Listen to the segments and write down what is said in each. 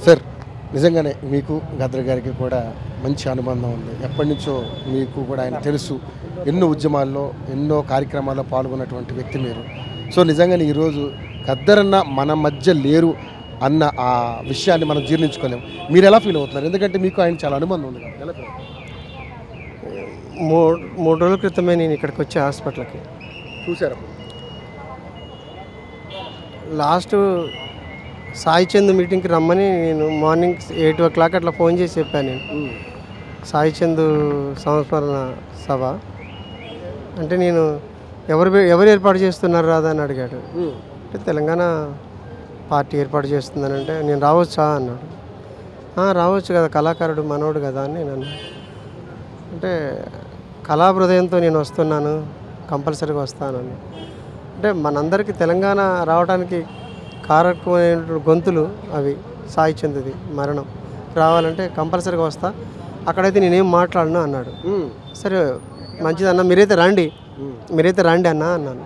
Sir నిజంగానే మీకు గద్ర గారికి కూడా మంచి అనుబంధం ఉంది ఎప్పటి నుంచో మీకు కూడా ఆయన తెలుసు ఎన్నో ఉద్యమాల్లో ఎన్నో కార్యక్రమాల్లో పాల్గొన్నటువంటి వ్యక్తి మీరు సో నిజంగానే ఈరోజు గద్దరన్న మన మధ్య లేరు అన్న ఆ విషయాన్ని మనం జీర్ణించుకోలేము మీరు ఎలా ఫీల్ అవుతున్నారు ఎందుకంటే మీకు ఆయన చాలా అనుబంధం ఉంది కాబట్టి ఎలా feel అవుతున్నారు? మూడు మూడు రోజుల క్రితమే నేను ఇక్కడికి వచ్చే హాస్పిటల్కి చూశారు లాస్ట్ సాయి చంద్ మీటింగ్కి రమ్మని నేను మార్నింగ్ ఎయిట్ ఓ క్లాక్ అట్లా ఫోన్ చేసి చెప్పాను నేను సాయి చంద్ సంస్మరణ సభ అంటే నేను ఎవరు ఎవరు ఏర్పాటు చేస్తున్నారు రాదా అని అడిగాడు అంటే తెలంగాణ పార్టీ ఏర్పాటు చేస్తుందని అంటే నేను రావచ్చా అన్నాడు "ఆ, రావచ్చు కదా కళాకారుడు మనోడు కదా అని నేను అన్నా. అంటే కళా హృదయంతో నేను వస్తున్నాను కంపల్సరీగా వస్తానని అంటే మనందరికీ తెలంగాణ రావడానికి కారకమైన గొంతులు అవి సాయి చంద్ది మరణం రావాలంటే కంపల్సరీగా వస్తా అక్కడైతే నేనేం మాట్లాడను అన్నాడు సరే మంచిదన్న మీరైతే రండి మీరైతే రండి అన్న అన్నాను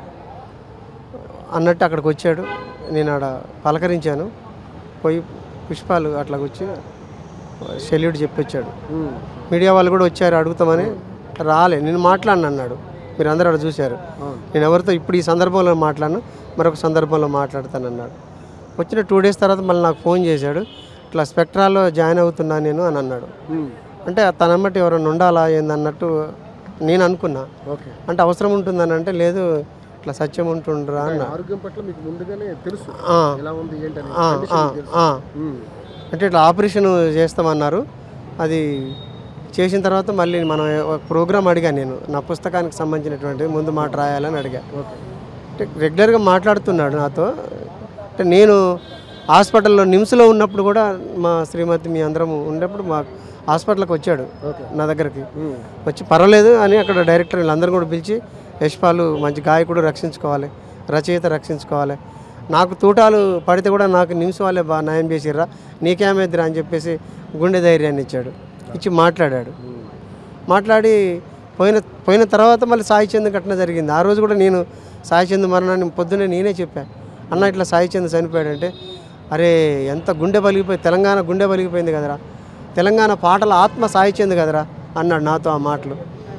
అన్నట్టు అక్కడికి వచ్చాడు నేను ఆడ పలకరించాను పోయి పుష్పాలు అట్లా వచ్చి సెల్యూట్ చెప్పొచ్చాడు మీడియా వాళ్ళు కూడా వచ్చారు అడుగుతామని రాలే నేను మాట్లాడిన అన్నాడు మీరు అందరూ అక్కడ చూశారు నేను ఎవరితో ఇప్పుడు ఈ సందర్భంలో మాట్లాడను మరొక సందర్భంలో మాట్లాడతాను అన్నాడు వచ్చిన టూ డేస్ తర్వాత మళ్ళీ నాకు ఫోన్ చేశాడు ఇట్లా స్పెక్ట్రాలో జాయిన్ అవుతున్నా నేను అని అన్నాడు అంటే తన బట్టి ఎవరైనా ఉండాలా ఏందన్నట్టు నేను అనుకున్నా ఓకే అంటే అవసరం ఉంటుందని అంటే లేదు ఇట్లా సత్యం ఉంటుండ్రా అన్న ఆరోగ్యం పట్ల మీకు ముందుగానే తెలుసు ఆ, ఎలా ఉంది ఏంటని ఆ, ఆ, ఆ. అంటే ఇట్లా ఆపరేషన్ చేస్తామన్నారు అది చేసిన తర్వాత మళ్ళీ మనం ఒక ప్రోగ్రామ్ అడిగాను నేను నా పుస్తకానికి సంబంధించినటువంటి ముందు మాట రాయాలని అడిగా ఓకే అంటే రెగ్యులర్గా మాట్లాడుతున్నాడు నాతో అంటే నేను హాస్పిటల్లో నిమ్స్లో ఉన్నప్పుడు కూడా మా శ్రీమతి మీ అందరం ఉన్నప్పుడు మా హాస్పిటల్కి వచ్చాడు ఓకే నా దగ్గరికి వచ్చి పర్వాలేదు అని అక్కడ డైరెక్టర్ వీళ్ళందరూ కూడా పిలిచి యశ్పాలు మంచి గాయకుడు రక్షించుకోవాలి రచయిత రక్షించుకోవాలి నాకు తూటాలు పడితే కూడా నాకు నిమిష వాళ్ళే బాగా న్యాయం చేసిర్రా నీకేమైద్దిరా అని చెప్పేసి గుండె ధైర్యాన్ని ఇచ్చాడు ఇచ్చి మాట్లాడాడు మాట్లాడి పోయిన పోయిన తర్వాత మళ్ళీ సాయి చంద్ ఘటన జరిగింది ఆ రోజు కూడా నేను సాయి చంద్ మరణాన్ని పొద్దున్నే నేనే చెప్పాను అన్న ఇట్లా సాయి చంద్ చనిపోయాడంటే అరే ఎంత గుండె బలిగిపోయి తెలంగాణ గుండె బలిగిపోయింది కదరా తెలంగాణ పాటల ఆత్మ సాయి చంద్ కదరా అన్నాడు నాతో ఆ మాటలు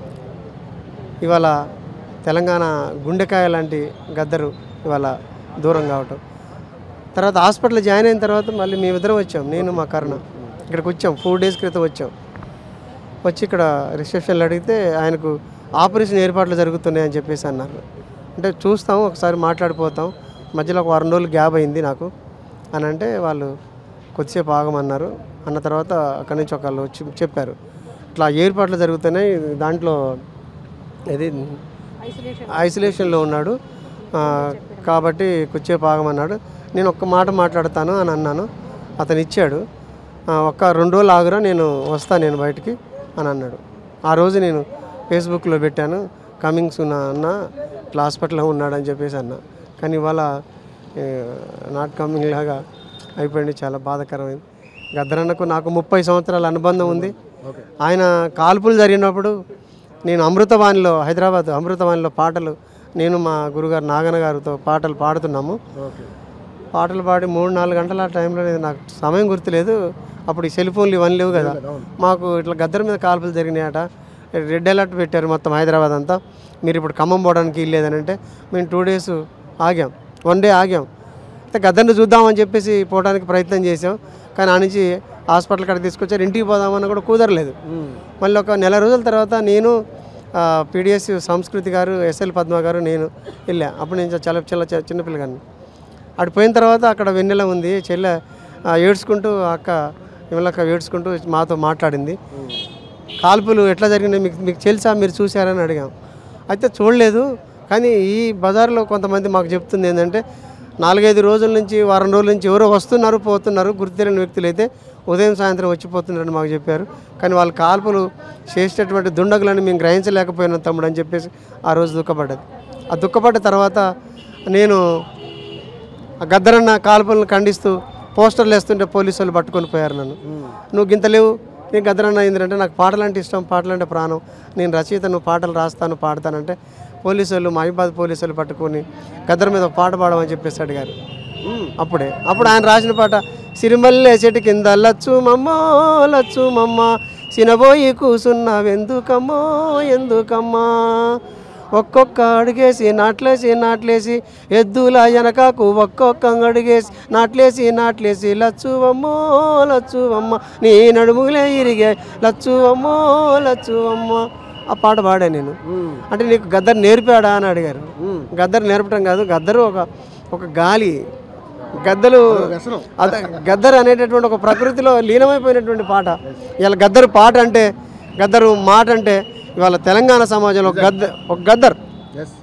ఇవాళ తెలంగాణ గుండెకాయ లాంటి గద్దరు ఇవాళ దూరం కావటం తర్వాత హాస్పిటల్ జాయిన్ అయిన తర్వాత మళ్ళీ మేమిద్దరం వచ్చాం నేను మా కరుణ ఇక్కడికి వచ్చాం ఫోర్ డేస్ క్రితం వచ్చాం వచ్చి ఇక్కడ రిసెప్షన్లో అడిగితే ఆయనకు ఆపరేషన్ ఏర్పాట్లు జరుగుతున్నాయి అని చెప్పేసి అన్నారు అంటే చూస్తాం ఒకసారి మాట్లాడిపోతాం మధ్యలో ఒక వారం రోజులు గ్యాప్ అయింది నాకు అని అంటే వాళ్ళు కొద్దిసేపు ఆగమన్నారు అన్న తర్వాత అక్కడి నుంచి ఒకళ్ళు వచ్చి చెప్పారు ఇట్లా ఏర్పాట్లు జరుగుతున్నాయి దాంట్లో ఇది ఐసోలేషన్లో ఉన్నాడు ఆ, కాబట్టి కొద్దిసేపు ఆగమన్నాడు నేను ఒక్క మాట మాట్లాడతాను అని అన్నాను అతను ఇచ్చాడు ఆ, ఒక్క రెండు రోజులు ఆగురా నేను వస్తాను నేను బయటికి అని అన్నాడు ఆ రోజు నేను ఫేస్బుక్లో పెట్టాను కమింగ్ సూన్ అన్న ఇట్లా హాస్పిటల్లో ఉన్నాడని చెప్పేసి అన్న కానీ ఇవాళ నాట్ కమింగ్ లాగా అయిపోయింది చాలా బాధాకరమైంది గద్దరన్నకు నాకు ముప్పై సంవత్సరాల అనుబంధం ఉంది ఆయన కాల్పులు జరిగినప్పుడు నేను అమృతవాణిలో హైదరాబాద్ అమృతవాణిలో పాటలు నేను మా గురుగారు నాగన్న గారితో పాటలు పాడుతున్నాము ఓకే పాటలు పాడి మూడు నాలుగు గంటల ఆ టైంలో లేదు నాకు సమయం గుర్తులేదు అప్పుడు ఈ సెల్ ఫోన్లు ఇవన్నీ లేవు కదా మాకు ఇట్లా గద్దర్ మీద కాల్పులు జరిగినాయట రెడ్ అలర్ట్ పెట్టారు మొత్తం హైదరాబాద్ అంతా మీరు ఇప్పుడు ఖమ్మం పోవడానికి ఇల్లేదని అంటే మేము టూ డేస్ ఆగాం వన్ డే ఆగాం అయితే గద్దర్ని చూద్దామని చెప్పేసి పోవడానికి ప్రయత్నం చేసాం కానీ ఆ నుంచి హాస్పిటల్ కాడికి తీసుకొచ్చారు ఇంటికి పోదామన్నా కూడా కుదరలేదు మళ్ళీ ఒక నెల రోజుల తర్వాత నేను పీడిఎస్ సంస్కృతి గారు ఎస్ఎల్ పద్మ గారు నేను వెళ్ళా అప్పుడు నేను చాలా చాలా చిన్న- చిన్నపిల్లగాన్ని అటు పోయిన తర్వాత అక్కడ వెన్నెల ఉంది చెల్లె ఆ, ఏడ్చుకుంటూ అక్క విమలక్క ఏడ్చుకుంటూ మాతో మాట్లాడింది కాల్పులు ఎట్లా జరిగినాయి మీకు మీకు తెలుసా మీరు చూసారని అడిగాం అయితే చూడలేదు కానీ ఈ బజార్లో కొంతమంది మాకు చెప్తుంది ఏంటంటే నాలుగైదు రోజుల నుంచి వారం రోజుల నుంచి ఎవరో వస్తున్నారు పోతున్నారు గుర్తు తెలియని వ్యక్తులు అయితే ఉదయం సాయంత్రం వచ్చిపోతున్నారని మాకు చెప్పారు కానీ వాళ్ళ కాల్పులు చేసేటటువంటి దుండగులను మేము గ్రహించలేకపోయినాం తమ్ముడు అని చెప్పేసి ఆ రోజు దుఃఖపడ్డది ఆ దుఃఖపడ్డ తర్వాత నేను ఆ గద్దరన్న కాల్పులను ఖండిస్తూ పోస్టర్లు వేస్తుంటే పోలీసు వాళ్ళు పట్టుకొని పోయారు నన్ను నువ్వు గింత లేవు నీకు గద్దరన్న అయిందంటే నాకు పాటలు అంటే ఇష్టం పాటలు అంటే ప్రాణం నేను రచయిత నువ్వు పాటలు రాస్తాను పాడతానంటే పోలీసు వాళ్ళు మహిబాద్ పోలీసు వాళ్ళు పట్టుకొని గద్దర మీద ఒక పాట పాడమని చెప్పేసి అడిగారు అప్పుడే అప్పుడు ఆయన రాసిన పాట సిరిమల్లె చెట్టు కింద లచ్చు మమ్మో లచ్చు మమ్మ సినబోయి కూసున్నావెందుకమ్మో ఎందుకమ్మా ఒక్కొక్క అడుగేసి నాట్లేసి నాట్లేసి ఎద్దుల వెనకకు ఒక్కొక్క అడుగేసి నాట్లేసి నాట్లేసి లచ్చువమ్మో లచ్చువమ్మ నీ నడుములే ఇరిగే లచ్చువమ్మో లచ్చువమ్మ ఆ పాట పాడా నేను అంటే నీకు గద్దరు నేర్పాడా అని అడిగారు గద్దరు నేర్పడం కాదు గద్దరు ఒక ఒక గాలి గద్దలు వ్యసనం. అద గద్దరు అనేటటువంటి ఒక ప్రకృతిలో లీనమైపోయినటువంటి పాట ఇవాళ గద్దరు పాట అంటే గద్దరు మాట అంటే ఇవాళ తెలంగాణ సమాజంలో ఒక గద్ద ఒక గద్దర్ ఎస్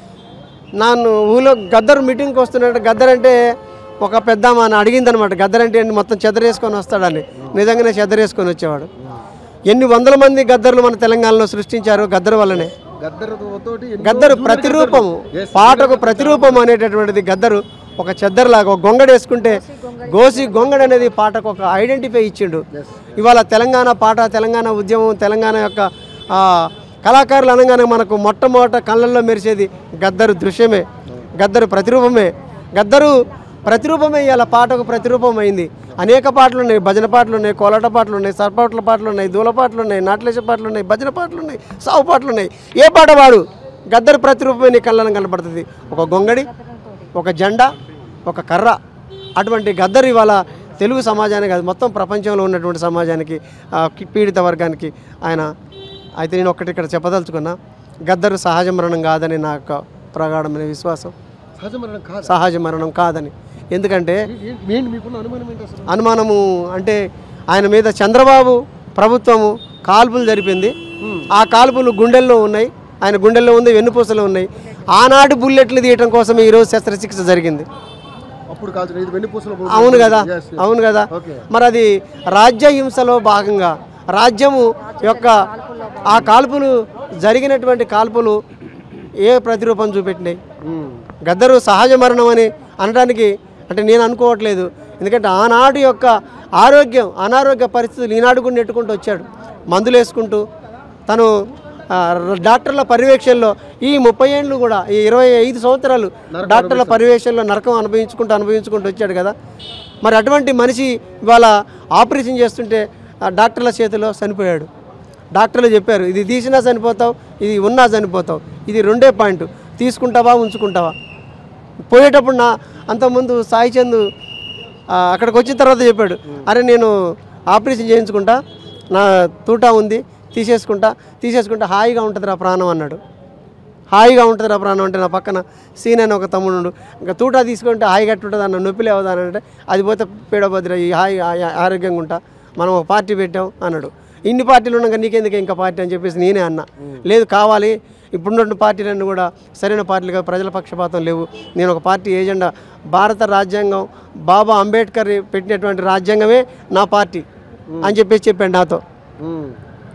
నన్ను ఊళ్ళో గద్దరు మీటింగ్కి వస్తున్నట్టు గద్దర్ అంటే ఒక పెద్ద అని అడిగింది అనమాట గద్దర్ అంటే ఏంటి? మొత్తం చెదరేసుకొని వస్తాడని నిజంగానే చెదరేసుకొని వచ్చేవాడు ఎన్ని వందల మంది గద్దర్లు మన తెలంగాణలో సృష్టించారు గద్దరు వల్లనే గద్దరుతోటి ఎన్నో గద్దరు యూనిట్ ప్రతిరూపము Yes. పాటకు ప్రతిరూపం అనేటటువంటిది గద్దరు ఒక చెద్దరులాగా ఒక గొంగడ వేసుకుంటే గోసి గొంగడ అనేది పాటకు ఒక ఐడెంటిఫై ఇచ్చిండు ఇవాళ తెలంగాణ పాట తెలంగాణ ఉద్యమం తెలంగాణ యొక్క ఆ, కళాకారులు అనగానే మనకు మొట్టమొదట కళ్ళల్లో మెరిసేది గద్దరు దృశ్యమే గద్దరు ప్రతిరూపమే గద్దరు ప్రతిరూపమే ఇవాళ పాటకు ప్రతిరూపం అయింది అనేక పాటలు ఉన్నాయి భజన పాటలు ఉన్నాయి కోలాట పాటలు ఉన్నాయి సర్పాట్ల పాటలు ఉన్నాయి దూల పాటలు ఉన్నాయి నాట్లేస పాటలు ఉన్నాయి భజన పాటలు ఉన్నాయి సావు పాటలు ఉన్నాయి ఏ పాట పాడు గద్దరు ప్రతిరూపమే నీ కళ్ళను కనపడుతుంది ఒక గొంగడి ఒక జెండా ఒక కర్ర అటువంటి గద్దరు ఇవాళ తెలుగు సమాజానికి కాదు మొత్తం ప్రపంచంలో ఉన్నటువంటి సమాజానికి ఆ, కి- పీడిత వర్గానికి ఆయన అయితే నేను ఒక్కటి ఇక్కడ చెప్పదలుచుకున్నా గద్దరు సహజ మరణం కాదని నా యొక్క ప్రగాఢమైన విశ్వాసం సహజ మరణం కాదు సహజ మరణం కాదని ఎందుకంటే ఏ- ఏంటి మీకున్న అనుమానం ఏంటి అసలు అనుమానము అంటే ఆయన మీద చంద్రబాబు ప్రభుత్వము కాల్పులు జరిపింది ఆ కాల్పులు గుండెల్లో ఉన్నాయి ఆయన గుండెల్లో ఉంది వెన్నుపూసలో ఉన్నాయి ఆనాటి బుల్లెట్లు తీయటం కోసం ఈరోజు శస్త్రచికిత్స జరిగింది అప్పుడు కాదు ఇది వెన్నుపూసలో పోతుంది. అవును కదా Yes, yes. అవును కదా Okay. మరి అది రాజ్య హింసలో భాగంగా రాజ్యము యొక్క ఆ కాల్పులు జరిగినటువంటి కాల్పులు ఏ ప్రతిరూపం చూపెట్టినాయి ఉమ్. గద్దరు సహజ మరణం అని అనడానికి అంటే నేను అనుకోవట్లేదు ఎందుకంటే ఆనాడు యొక్క ఆరోగ్యం అనారోగ్య పరిస్థితులు ఈనాడు కూడా నెట్టుకుంటూ వచ్చాడు మందులు వేసుకుంటూ తను ఆ, డాక్టర్ల పర్యవేక్షణలో ఈ ముప్పై ఏళ్ళు కూడా ఈ ఇరవై ఐదు సంవత్సరాలు డాక్టర్ల పర్యవేక్షణలో నరకం అనుభవించుకుంటూ అనుభవించుకుంటూ వచ్చాడు కదా మరి అటువంటి మనిషి ఇవాళ ఆపరేషన్ చేస్తుంటే ఆ డాక్టర్ల చేతిలో చనిపోయాడు డాక్టర్లు చెప్పారు ఇది తీసినా చనిపోతావు ఇది ఉన్నా చనిపోతావు ఇది రెండే పాయింట్ తీసుకుంటావా ఉంచుకుంటావా పోయేటప్పుడు నా అంతకుముందు సాయి చంద్ ఆ, అక్కడికి వచ్చిన తర్వాత చెప్పాడు అరే నేను ఆపరేషన్ చేయించుకుంటా నా తూటా ఉంది తీసేసుకుంటా తీసేసుకుంటా హాయిగా ఉంటుంది రా ప్రాణం అన్నాడు హాయిగా ఉంటుంది రా ప్రాణం అంటే నా పక్కన సీన్ అని ఒక తమ్ముడు ఉండు. ఇంకా తూటా తీసుకుంటే హాయిగా ఉంటుంది అన్న నొప్పి లేవదా అని అంటే అది పోతే పీడభద్ర ఈ హాయి ఆ- ఆరోగ్యంగా ఉంటా మనం ఒక పార్టీ పెట్టాం అన్నాడు ఇన్ని పార్టీలు ఉన్నాక నీకెందుకు ఇంకా పార్టీ అని చెప్పేసి నేనే అన్నా లేదు కావాలి ఇప్పుడున్నటువంటి పార్టీలన్నీ కూడా సరైన పార్టీలుగా ప్రజల పక్షపాతం లేవు నేను ఒక పార్టీ ఏజెండా భారత రాజ్యాంగం బాబా అంబేద్కర్ పెట్టినటువంటి రాజ్యాంగమే నా పార్టీ అని చెప్పేసి చెప్పాడు నాతో ఉమ్.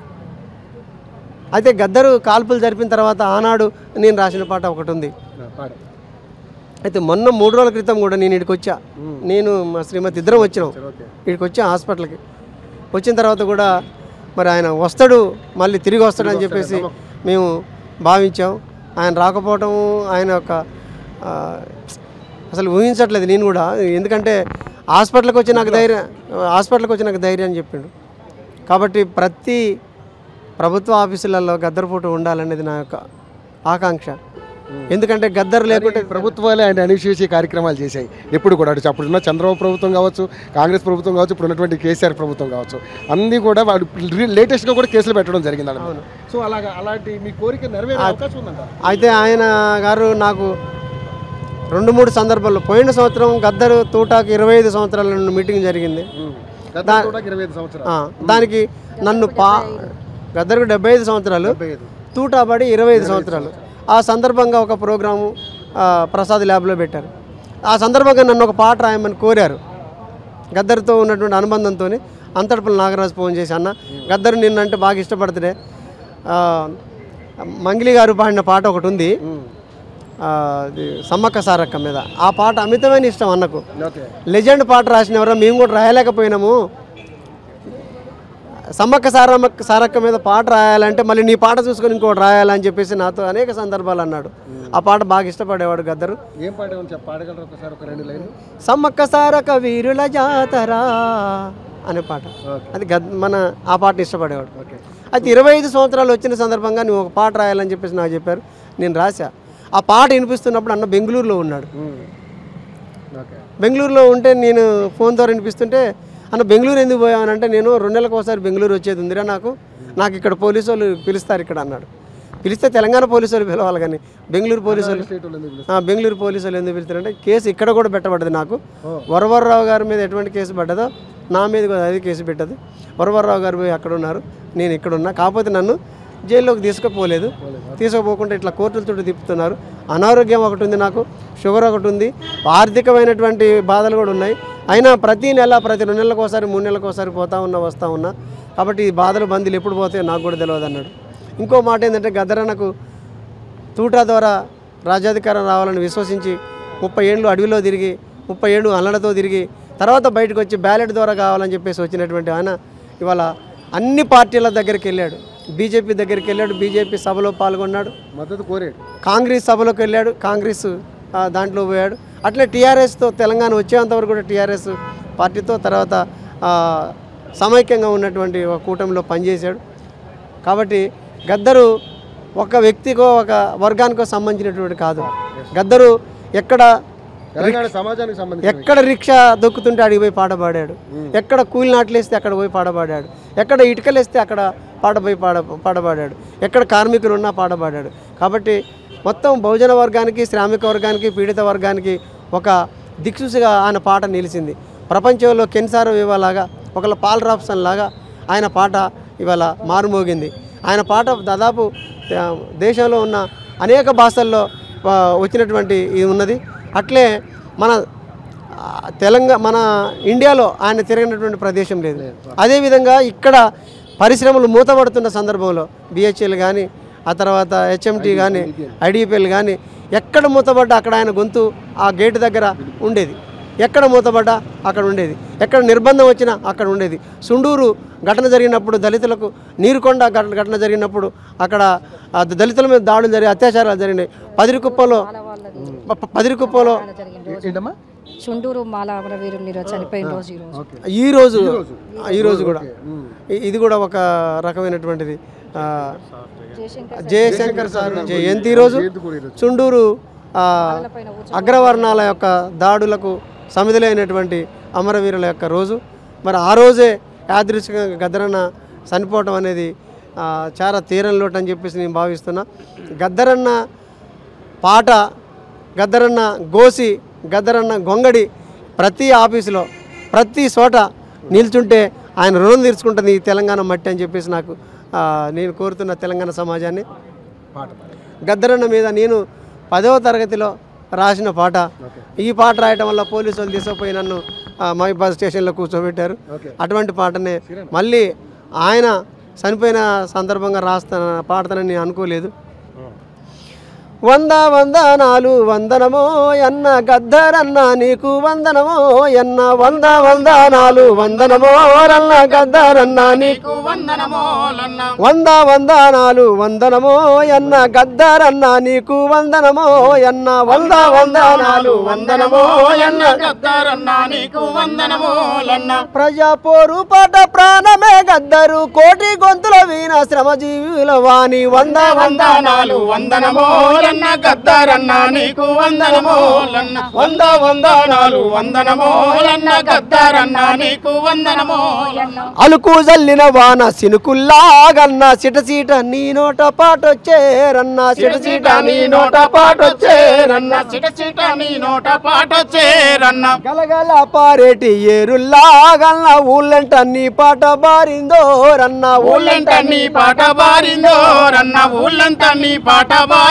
అయితే గద్దరు కాల్పులు జరిపిన తర్వాత ఆనాడు నేను రాసిన పాట ఒకటి ఉంది ఆ, పాడు అయితే మొన్న మూడు రోజుల క్రితం కూడా నేను ఇక్కడికి వచ్చా నేను మా శ్రీమతి ఇద్దరం వచ్చినాం ఓకే ఇక్కడికి వచ్చా హాస్పిటల్కి వచ్చిన తర్వాత కూడా మరి ఆయన వస్తాడు మళ్ళీ తిరిగి వస్తాడు అని చెప్పేసి మేము భావించాం ఆయన రాకపోవటం ఆయన యొక్క ఆ, అసలు ఊహించట్లేదు నేను కూడా ఎందుకంటే హాస్పిటల్కి వచ్చి నాకు ధైర్యం హాస్పిటల్కి వచ్చి నాకు ధైర్యం అని చెప్పిండు కాబట్టి ప్రతి ప్రభుత్వ ఆఫీసులలో గద్దర్ ఫోటో ఉండాలనేది నా యొక్క ఆకాంక్ష ఎందుకంటే గద్దర్ లేకుంటే ప్రభుత్వాలే ఆయన అనిశ్చేసి కార్యక్రమాలు చేశాయి ఎప్పుడు కూడా అటు అప్పుడున్న చంద్రబాబు ప్రభుత్వం కావచ్చు కాంగ్రెస్ ప్రభుత్వం కావచ్చు ఇప్పుడు ఉన్నటువంటి కేసీఆర్ ప్రభుత్వం కావచ్చు అన్ని కూడా వాడు లేటెస్ట్గా కూడా కేసులు పెట్టడం జరిగింది అన్నమాట. సో అలాగా అలాంటి మీ కోరిక నెరవేరే అవకాశం ఉందంట అయితే ఆయన గారు నాకు రెండు మూడు సందర్భాల్లో పోయిన సంవత్సరం గద్దరు తూటాకు ఇరవై ఐదు సంవత్సరాల నుండి మీటింగ్ జరిగింది గత కూడా ఇరవై ఐదు సంవత్సరాలు ఆ, దానికి నన్ను పా గద్దరుకు డెబ్బై ఐదు సంవత్సరాలు డెబ్బై ఐదు తూటాబడి ఇరవై ఐదు సంవత్సరాలు ఆ సందర్భంగా ఒక ప్రోగ్రాము ఆ, ప్రసాద్ ల్యాబ్లో పెట్టారు ఆ సందర్భంగా నన్ను ఒక పాట రాయమని కోరారు గద్దరితో ఉన్నటువంటి అనుబంధంతో అంతటపల్లి నాగరాజు ఫోన్ చేసి అన్న గద్దరు నిన్నంటే బాగా ఇష్టపడుతుండే ఆ, మంగిలి గారు పాడిన పాట ఒకటి ఉంది ఆ, అది సమ్మక్క సారక్క మీద ఆ పాట అమితమైన ఇష్టం అన్నకు ఓకే లెజెండ్ పాట రాసినవరా మేము కూడా రాయలేకపోయినాము సమ్మక్క సారమ్మక్క సారక్క మీద పాట రాయాలంటే మళ్ళీ నీ పాట చూసుకొని ఇంకోటి రాయాలని చెప్పేసి నాతో అనేక సందర్భాలు అన్నాడు ఆ పాట బాగా ఇష్టపడేవాడు గద్దరు ఏం పాట ఏమని చెప్ప పాడగలరు ఒకసారి ఒక రెండు లైన్లు సమ్మక్క సారక వీరుల జాతరా అనే పాట అది గద్ మన ఆ పాటని ఇష్టపడేవాడు ఓకే అయితే ఇరవై ఐదు సంవత్సరాలు వచ్చిన సందర్భంగా నువ్వు ఒక పాట రాయాలని చెప్పేసి నాకు చెప్పారు నేను రాశా ఆ పాట వినిపిస్తున్నప్పుడు అన్న బెంగళూరులో ఉన్నాడు ఓకే బెంగళూరులో ఉంటే నేను ఫోన్ ద్వారా వినిపిస్తుంటే అన్న బెంగళూరు ఎందుకు పోయావనంటే నేను రెండు నెలలకు ఒకసారి బెంగళూరు వచ్చేది ఉందిరా నాకు నాకు ఇక్కడ పోలీసు వాళ్ళు పిలుస్తారు ఇక్కడ అన్నాడు పిలిస్తే తెలంగాణ పోలీసు వాళ్ళు పిలవాలి కానీ బెంగళూరు పోలీసు వాళ్ళు స్టేట్ వాళ్ళు ఎందుకు ఆ, బెంగళూరు పోలీసు వాళ్ళు ఎందుకు పిలుస్తారంటే కేసు ఇక్కడ కూడా పెట్టబడ్డది నాకు వరవరరావు గారి మీద ఎటువంటి కేసు పడ్డదో నా మీద కూడా అది కేసు పెట్టదు వరవరరావు గారు పోయి అక్కడ ఉన్నారు నేను ఇక్కడ ఉన్నా కాకపోతే నన్ను జైల్లోకి తీసుకుపోలేదు తీసుకుపోకుండా ఇట్లా కోర్టుల చుట్టూ తిప్పుతున్నారు అనారోగ్యం ఒకటి ఉంది నాకు షుగర్ ఒకటి ఉంది ఆర్థికమైనటువంటి బాధలు కూడా ఉన్నాయి అయినా ప్రతి నెల ప్రతి రెండు నెలలకు ఒకసారి మూడు నెలలకు ఒకసారి పోతా ఉన్నా వస్తూ ఉన్నా కాబట్టి ఈ బాధలు బందీలు ఎప్పుడు పోతాయో నాకు కూడా తెలియదు అన్నాడు ఇంకో మాట ఏంటంటే గద్దరన్నకు తూటా ద్వారా రాజ్యాధికారం రావాలని విశ్వసించి ముప్పై ఏళ్ళు అడవిలో తిరిగి ముప్పై ఏళ్ళు అల్లడతో తిరిగి తర్వాత బయటకు వచ్చి బ్యాలెట్ ద్వారా కావాలని చెప్పేసి వచ్చినటువంటి ఆయన ఇవాళ అన్ని పార్టీల దగ్గరికి వెళ్ళాడు బీజేపీ దగ్గరికి వెళ్ళాడు బీజేపీ సభలో పాల్గొన్నాడు మద్దతు కోరాడు కాంగ్రెస్ సభలోకి వెళ్ళాడు కాంగ్రెస్ ఆ, దాంట్లో పోయాడు అట్లే టీఆర్ఎస్తో తెలంగాణ వచ్చేంత వరకు కూడా టీఆర్ఎస్ పార్టీతో తర్వాత ఆ, సమైక్యంగా ఉన్నటువంటి ఒక కూటమిలో పనిచేశాడు కాబట్టి గద్దరు ఒక వ్యక్తికో ఒక వర్గానికో సంబంధించినటువంటి కాదు గద్దరు ఎక్కడ తెలంగాణ సమాజానికి సంబంధించి ఎక్కడ రిక్షా దొక్కుతుంటే అడిగి పోయి పాట పాడాడు ఎక్కడ కూలి నాట్లేస్తే అక్కడ పోయి పాట పాడాడు ఎక్కడ ఇటుకలేస్తే అక్కడ పాట పోయి పాడ పాట పాడాడు ఎక్కడ కార్మికులు ఉన్నా పాట పాడాడు కాబట్టి మొత్తం బహుజన వర్గానికి శ్రామిక వర్గానికి పీడిత వర్గానికి ఒక దిక్సూసిగా ఆయన పాట నిలిచింది ప్రపంచంలో కెన్సారో ఇవాళగా ఒకళ్ళ పాల్ రాప్సన్ లాగా ఆయన పాట ఇవాళ మారుమోగింది ఆయన పాట దాదాపు ఆ, దేశంలో ఉన్న అనేక భాషల్లో ఆ, వచ్చినటువంటి ఇది ఉన్నది అట్లే మన ఆ, తెలంగాణ మన ఇండియాలో ఆయన తిరిగినటువంటి ప్రదేశం లేదు అదేవిధంగా ఇక్కడ పరిశ్రమలు మూతపడుతున్న సందర్భంలో బిహెచ్ఎల్ కానీ ఆ తర్వాత హెచ్ఎంటీ కానీ ఐడిపిఎల్ కానీ ఎక్కడ మూతపడ్డా అక్కడ ఆయన గొంతు ఆ గేటు దగ్గర ఉండేది ఎక్కడ మూతపడ్డా అక్కడ ఉండేది ఎక్కడ నిర్బంధం వచ్చినా అక్కడ ఉండేది సుండూరు ఘటన జరిగినప్పుడు దళితులకు నీరుకొండ ఘటన ఘటన జరిగినప్పుడు అక్కడ ఆ దళితుల మీద దాడులు జరిగి అత్యాచారాలు జరిగినాయి పదిరికుప్పలో ప- ప- పదిరికుప్పలో ఏంటమ్మా చుండూరు మాల అమరవీరులు ఈరోజు చనిపోయిన రోజు ఈరోజు ఈ రోజు ఈ రోజు కూడా ఇ- ఇది కూడా ఒక రకమైనటువంటిది ఆ, జయశంకర్ సార్ జయంతి రోజు చుండూరు ఆ, అగ్రవర్ణాల యొక్క దాడులకు సమిధులైనటువంటి అమరవీరుల యొక్క రోజు మరి ఆ రోజే యాదృచ్ఛికంగా గద్దరన్న చనిపోవటం అనేది ఆ, చాలా తీరం లోటు అని చెప్పేసి నేను భావిస్తున్నా గద్దరన్న పాట గద్దరన్న గోసి గద్దరన్న గొంగడి ప్రతి ఆఫీసులో ప్రతి చోట నిల్చుంటే ఆయన రుణం తీర్చుకుంటుంది ఈ తెలంగాణ మట్టి అని చెప్పేసి నాకు ఆ, నేను కోరుతున్న తెలంగాణ సమాజాన్ని పాట గద్దరన్న మీద నేను పదవ తరగతిలో రాసిన పాట ఈ పాట రాయటం వల్ల పోలీసు వాళ్ళు తీసుకుపోయి నన్ను ఆ, మహిబాద్ స్టేషన్లో కూర్చోబెట్టారు ఓకే. అటువంటి పాటనే మళ్ళీ ఆయన చనిపోయిన సందర్భంగా రాస్తాన పాడతానని నేను అనుకోలేదు వంద వందనాలు వందనమో ఎన్న గద్దరన్న నీకు వందనమో ఎన్న వంద వందనాలు వందనమో రన్న గద్దరన్న నీకు వందనమోలన్న వంద వందనాలు వందనమో ఎన్న గద్దరన్న నీకు వందనమో ఎన్న వంద వందనాలు వందనమో ఎన్న గద్దరన్న నీకు వందనమోలన్న ప్రజా పోరు పాట ప్రాణమే గద్దరు కోటి గొంతుల వీణ శ్రమజీవుల వాణి వంద వంద వందనాలు వందనమోలన్న గద్దరన్న నీకు వందనమోలన్న వంద వందనాలు వందనమోలన్న గద్దరన్న నీకు వందనమోలన్న అలుకు జల్లిన వాన సినుకుల్లాగన్న సిటసీట నీ నోట పాటొచ్చేరన్న సిటసీట నీ నోట పాటొచ్చేరన్న చిట చిట నీ నోట పాట చేరన్న గలగల పారేటి ఏరుల్లాగన్న ఊళ్ళంట నీ పాట బారిందో రన్న ఊళ్ళంట నీ పాట బారిందో రన్న ఊళ్ళంత నీ పాట బారిందో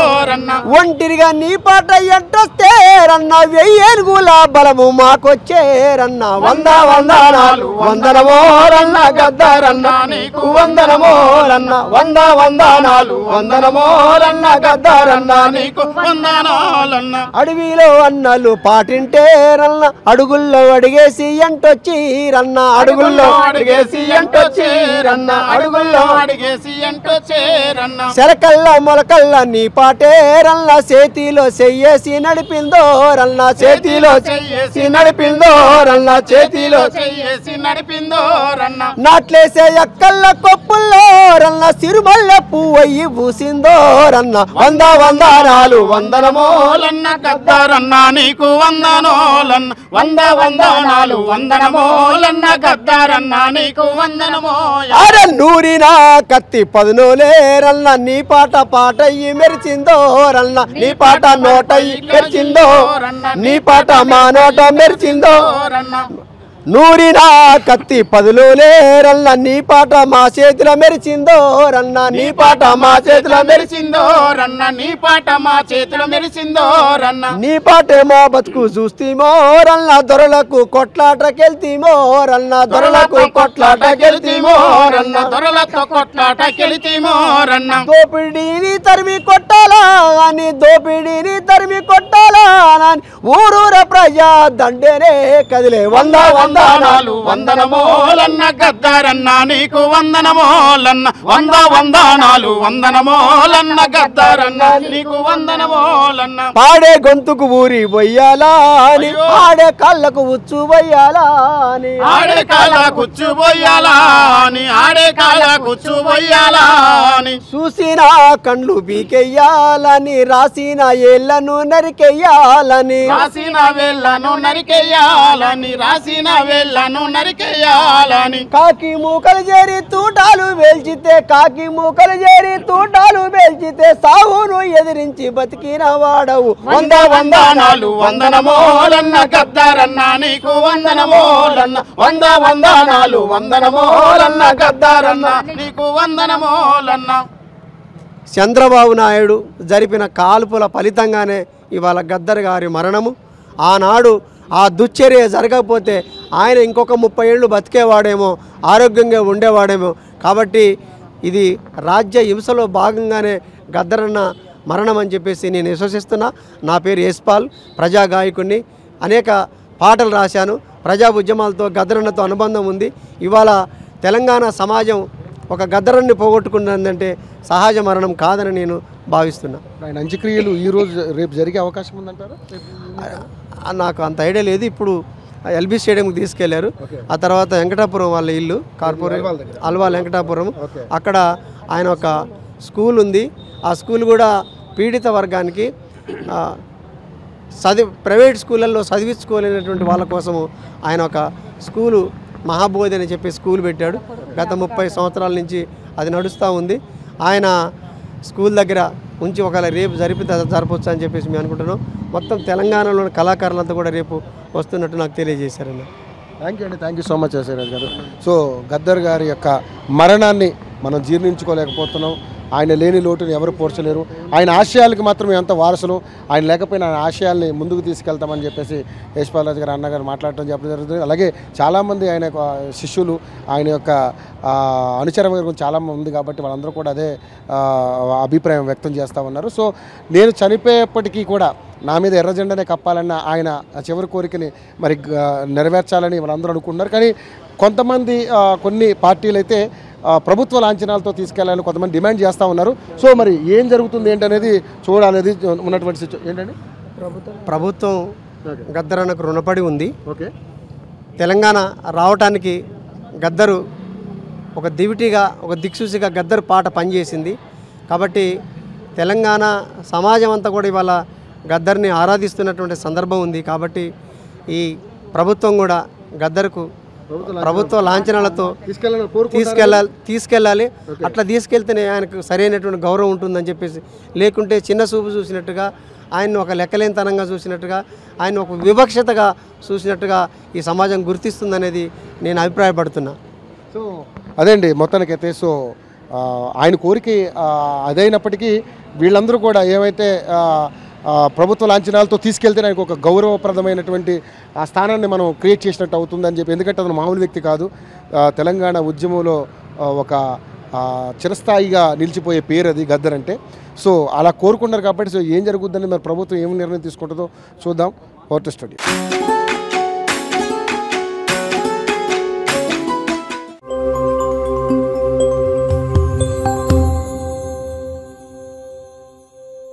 రన్న ఒంటిరిగా నీ పాట ఎంటొస్తే రన్న వెయ్యేనుగుల బలము మాకొచ్చే రన్న వంద వందనాలు వందనమో రన్న గద్దరన్న నీకు వందనమో రన్న వంద వందనాలు వందనమో రన్న గద్దరన్న నీకు నీకు వందనాలన్న అడవిలో అన్నలు పాటింటే రన్న అడుగుల్లో అడిగేసి ఎంటొచ్చి రన్న అడుగుల్లో అడిగేసి ఎంటొచ్చి రన్న అడుగుల్లో అడిగేసి ఎంటో చేరన్న శరకల్ల మొలకల్ల నీ పాటే రల్ల చేతిలో చెయ్యేసి నడిపిందో రల్ల చేతిలో చెయ్యేసి నడిపిందో రల్ల చేతిలో చెయ్యేసి నడిపిందో రన్న నాట్లేసే ఎక్కల్ల కొప్పుల్లో రల్ల సిరుమల్ల పువ్వయ్యి పూసిందో రన్న వంద వందనాలు వందనమో ఓలన్న గద్దారన్న నీకు వందనోలన్న వంద వందనాలు వందనమోలన్న గద్దారన్న నీకు వందనమో అరే నూరిన కత్తి పదునోలే రల్ల నీ పాట పాటయ్యి మెరిచిందో రల్ల నీ పాట నోటయ్యి మెరిచిందో నీ పాట మా నోట మెరిచిందో రన్న నూరిన కత్తి పదులోలే రల్ల నీ పాట మా చేతిలో మెరిచిందో రన్న నీ పాట మా చేతిలో మెరిచి మెరిసిందో రన్న నీ పాట మా చేతిలో మెరిసిందో రన్న నీ పాటే మా బతుకు చూస్తీమో రల్ల దొరలకు కొట్లాటకెళ్తీమో రల్ల దొరలకు కొట్లాటకెళ్తీమో రన్న దొరలతో కొట్లాట కెలితీమో రన్న దోపిడీని తరిమి కొట్టాలా అని దోపిడీని తరిమి కొట్టాలా అని ఊరూర ప్రజా దండేనే కదిలే వంద వందనాలు వందనాలు వందనమోలన్న గద్దారన్న నీకు వందనమోలన్న వంద వందనాలు వందనమోలన్న గద్దారన్న నీకు వందనమోలన్న పాడే గొంతుకు ఊరి వయ్యాలా అని ఆడే కళ్ళకు ఉచ్చు వయ్యాలా అని ఆడే కాల కూర్చుపోయాలా అని ఆడే కాల కూర్చుపోయాలా అని చూసిన కండ్లు పీకెయ్యాలని రాసిన ఏళ్లను నరికెయ్యాలని రాసిన వేళ్ళను నరికేయాలని రాసిన వేళ్ళను నరికేయాలని కాకి మూకలు చేరి తూటాలు వేల్చితే కాకి మూకలు చేరి తూటాలు వేల్చితే సాగును ఎదిరించి బతికిన వాడవు వంద వందనాలు వందనమోలన్న గద్దారన్న నీకు వందనమోలన్న వంద వందనాలు వందనమోలన్న గద్దారన్న నీకు వందనమోలన్న చంద్రబాబు నాయుడు జరిపిన కాల్పుల ఫలితంగానే ఇవాళ గద్దర్ గారి మరణము ఆనాడు ఆ దుశ్చర్య జరగకపోతే ఆయన ఇంకొక ముప్పై ఏళ్ళు బతికేవాడేమో ఆరోగ్యంగా ఉండేవాడేమో కాబట్టి ఇది రాజ్య హింసలో భాగంగానే గద్దరన్న మరణం అని చెప్పేసి నేను విశ్వసిస్తున్నా నా పేరు యశ్పాల్ ప్రజా గాయకుడిని అనేక పాటలు రాశాను ప్రజా ఉద్యమాలతో గద్దరన్నతో అనుబంధం ఉంది ఇవాళ తెలంగాణ సమాజం ఒక గద్దరాన్ని పోగొట్టుకున్నదంటే సహజ మరణం కాదని నేను భావిస్తున్నా ఆయన అంత్యక్రియలు ఈ రోజు రేపు జరిగే అవకాశం ఉందంటారా ఆ, నాకు అంత ఐడియా లేదు ఇప్పుడు ఎల్బీ స్టేడియంకి తీసుకెళ్లారు ఆ తర్వాత వెంకటాపురం వాళ్ళ ఇల్లు కార్పొరేట్ అల్వాల్ వెంకటాపురం అక్కడ ఆయన ఒక స్కూల్ ఉంది ఆ స్కూల్ కూడా పీడిత వర్గానికి ఆ, చదివి ప్రైవేట్ స్కూళ్ళల్లో చదివించుకోలేనటువంటి వాళ్ళ కోసము ఆయన ఒక స్కూలు మహాబోధి అని చెప్పి స్కూల్ పెట్టాడు గత ముప్పై సంవత్సరాల నుంచి అది నడుస్తూ ఉంది ఆయన స్కూల్ దగ్గర ఉంచి ఒకవేళ రేపు జరిపితే జరపవచ్చు అని చెప్పేసి మేము అనుకుంటున్నాం మొత్తం తెలంగాణలోని కళాకారులంతా కూడా రేపు వస్తున్నట్టు నాకు తెలియజేశారన్న థ్యాంక్ యూ అండి thank you so much Yashwaraj garu so Gaddar గారి యొక్క మరణాన్ని మనం జీర్ణించుకోలేకపోతున్నాం ఆయన లేని లోటుని ఎవరు పోర్చలేరు ఆయన ఆశయాలకి మాత్రం ఎంత వారసులు ఆయన లేకపోయినా ఆయన ఆశయాల్ని ముందుకు తీసుకెళ్తామని చెప్పేసి యశ్పాల్ రాజు గారు అన్నగారు మాట్లాడటం చెప్పడం జరుగుతుంది అలాగే చాలామంది ఆయన యొక్క శిష్యులు ఆయన యొక్క ఆ, అనుచర వర్గం చాలామంది ఉంది కాబట్టి వాళ్ళందరూ కూడా అదే ఆ, అభిప్రాయం వ్యక్తం చేస్తూ ఉన్నారు సో నేను చనిపోయేప్పటికీ కూడా నా మీద ఎర్ర జెండానే కప్పాలన్న ఆయన ఆ చివరి కోరికని మరి గ- నెరవేర్చాలని వాళ్ళందరూ అనుకుంటున్నారు కానీ కొంతమంది ఆ, కొన్ని పార్టీలు అయితే ఆ, ప్రభుత్వ లాంఛనాలతో తీసుకెళ్లాలని కొంతమంది డిమాండ్ చేస్తూ ఉన్నారు సో మరి ఏం జరుగుతుంది ఏంటనేది చూడాలనేది ఉన్నటువంటి సిచ్యు ఏంటండి ప్రభుత్వం గద్దరన్నకు రుణపడి ఉంది ఓకే తెలంగాణ రావటానికి గద్దరు ఒక దివిటిగా ఒక దిక్సూచిగా గద్దరు పాట పనిచేసింది కాబట్టి తెలంగాణ సమాజం అంతా కూడా ఇవాళ గద్దర్ని ఆరాధిస్తున్నటువంటి సందర్భం ఉంది కాబట్టి ఈ ప్రభుత్వం కూడా గద్దరుకు ప్రభుత్వ లాంఛనాలతో తీసుకెళ్ళాలని కోరుకుంటున్నారు తీసుకెళ్ళాలి తీసుకెళ్ళాలి అట్లా తీసుకెళ్తేనే ఆయనకు సరైనటువంటి గౌరవం ఉంటుందని చెప్పేసి లేకుంటే చిన్న చూపు చూసినట్టుగా ఆయన ఒక లెక్కలేనితనంగా చూసినట్టుగా ఆయన ఒక వివక్షతగా చూసినట్టుగా ఈ సమాజం గుర్తిస్తుందనేది నేను అభిప్రాయపడుతున్నా సో అదే అండి మొత్తానికైతే సో ఆ, ఆయన కోరిక ఆ, అదైనప్పటికీ వీళ్ళందరూ కూడా ఏవైతే ఆ, ఆ, ప్రభుత్వ లాంఛనాలతో తీసుకెళ్తే ఆయనకు ఒక గౌరవప్రదమైనటువంటి ఆ స్థానాన్ని మనం క్రియేట్ చేసినట్టు అవుతుందని చెప్పి ఎందుకంటే అతను మామూలు వ్యక్తి కాదు ఆ, తెలంగాణ ఉద్యమంలో ఆ, ఒక ఆ, చిరస్థాయిగా నిలిచిపోయే పేరు అది గద్దర్ అంటే సో అలా కోరుకున్నారు కాబట్టి సో ఏం జరుగుద్దని మరి ప్రభుత్వం ఏం నిర్ణయం తీసుకుంటుందో చూద్దాం ఓటర్ స్టడీ